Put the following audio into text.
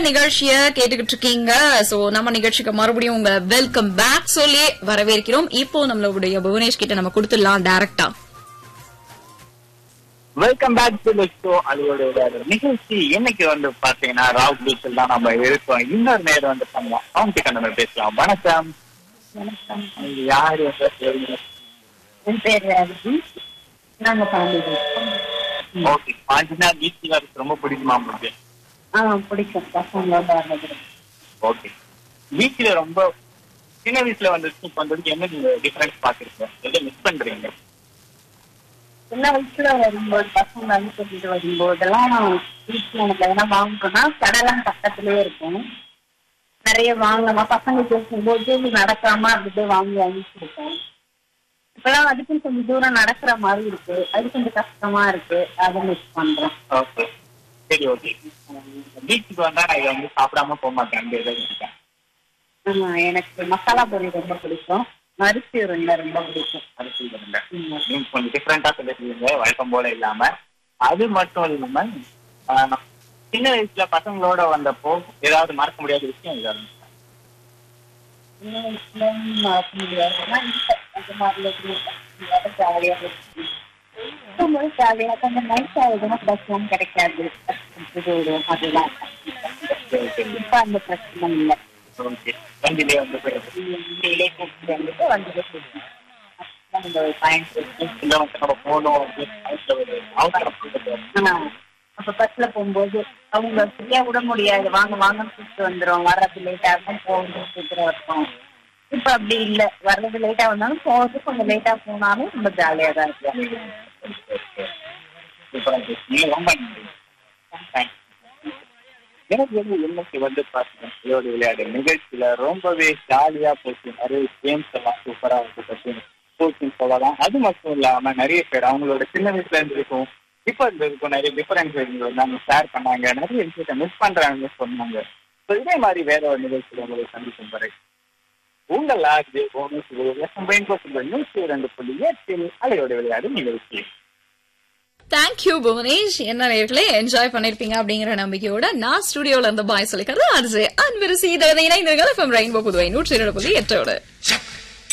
நிகழ்ச்சிய கேட்டுக்கிட்டு இருக்கீங்க சோ நம்ம நிகழ்ச்சிக்கு மறுபடியும் உங்க வெல்கம் பேக் சொல்லி வரவேற்கிறோம் இப்போ நம்மளுடைய புவனேஷ் கிட்ட நம்ம கொடுத்துடலாம் டைரக்டா welcome back to the show அதோட நிகழ்ச்சி இன்னைக்கு வந்து பாத்தீங்கன்னா ராவ் பீச்சில் தான் நம்ம இருக்கோம் இன்னொரு நேரம் வந்து பண்ணலாம் அவங்க கிட்ட நம்ம பேசலாம் வணக்கம் யாரு வந்து பேருங்க? என் பேர் ரவி நாங்க ஃபேமிலி ஓகே பாஞ்சினா பீச்சில் இருக்கு ரொம்ப பிடிக்குமா உங்களுக்கு ஆ பிடிக்கும் பசங்களோட வர்றது ஓகே பீச்சில் ரொம்ப சின்ன வயசுல வந்து இப்ப வந்ததுக்கு என்ன நீங்க டிஃபரன்ஸ் பாக்குறீங்க எதை மிஸ் பண்றீங்க சின்ன வயசுல வரும்போது பசங்க வந்து கூட்டிட்டு வரும்போதெல்லாம் வீட்டுல எனக்கு எதனா வாங்கணும்னா கடைலாம் பக்கத்துலயே இருக்கும் நிறைய வாங்கலாம் பசங்க பேசும்போது நடக்காம அப்படியே வாங்கி வாங்கி கொடுப்போம் இப்பெல்லாம் அதுக்கும் கொஞ்சம் தூரம் நடக்கிற மாதிரி இருக்கு அது கொஞ்சம் கஷ்டமா இருக்கு அதை மிஸ் பண்றோம் ஓகே சரி ஓகே பீச்சுக்கு வந்தா நான் இதை வந்து சாப்பிடாம போக மாட்டேன் அங்க எதாவது இருக்கேன் ஆமா, எனக்கு மசாலா பொரி ரொம்ப பிடிக்கும் அரிசி உருண்டை ரொம்ப பிடிக்கும் அரிசி உருண்டை. ம். நீங்க கொஞ்சம் டிஃப்ரெண்டா சொல்லிருக்கீங்க வழக்கம் போல இல்லாம அது மட்டும் இல்லாம ஆஹ், சின்ன வயசுல பசங்களோட வந்தப்போ ஏதாவது மறக்க முடியாத விஷயம் ஏதாவது இருக்கா? சின்ன வயசுல மறக்க முடியாதுன்னா இப்ப அந்த மாதிரி இருக்கு. ஜாலியா இருக்கு. இருக்கும்போது ஜாலியா கொஞ்சம் நைட் ஆகுதுன்னா பிரச்சனை கிடைக்காது இது ஒரு அதெல்லாம் சரி, சரி. இப்ப அந்த பிரச்சனை இல்லை ஓகே வண்டியிலே வந்து போயிடுது. வெளியே கூப்பிட்டு வந்துட்டு வந்துட்டு கூப்பிட்டு. அதுதான் இந்த ஒரு பாயிண்ட் இருக்கு இல்ல வந்து நம்ம போகணும் அப்படின்னு மனசுல ஒரு அவசரம் போயிட்டு ஆனா, அப்ப பஸ்ல போகும்போது அவங்க ஃப்ரீயா விட முடியாது வாங்க வாங்கன்னு கூப்பிட்டு வந்துரும் வர்றது லேட்டா இருக்கும் போகிறது சீக்கிரம் இருக்கும் இப்ப அப்படி இல்ல வர்றது லேட்டா வந்தாலும் போறது கொஞ்சம் லேட்டா போனாலும் ரொம்ப ஜாலியா தான் இருக்கு சூப்பரா இருக்கு. நீங்க ரொம்ப நன்றி. Thanks. எனக்கு வந்து இன்னைக்கு வந்து பாத்தீங்கன்னா இதோட விளையாடு நிகழ்ச்சியில ரொம்பவே ஜாலியா போச்சு நிறைய கேம்ஸ் எல்லாம் சூப்பரா வந்து பத்தி போச்சுன்னு சொல்லலாம் அது மட்டும் இல்லாம நிறைய பேர் அவங்களோட சின்ன வயசுல இருந்து இருக்கும் இப்ப இருந்து இருக்கும் நிறைய டிஃபரன்ஸ் நாங்க ஷேர் பண்ணாங்க நிறைய விஷயத்த மிஸ் பண்றாங்கன்னு சொன்னாங்க So, இதே மாதிரி வேற ஒரு நிகழ்ச்சியில உங்களை சந்திக்கும் வரை உங்கள் ஆர்ஜி போனஸ் நூற்றி இரண்டு புள்ளி எட்டில் அலையோட விளையாடு நிகழ்ச்சி தேங்க்யூ புவனேஷ் என்ன நேர்களே என்ஜாய் பண்ணிருப்பீங்க அப்படிங்கிற நம்பிக்கையோட நான் ஸ்டுடியோல இருந்து பாய் சொல்லிக்கிறது அது அன்பிரு சீதவதை இணைந்திருங்கள் எஃப்எம் ரெயின்போ புதுவை நூற்றி இரண்டு புள்ளி எட்டோடு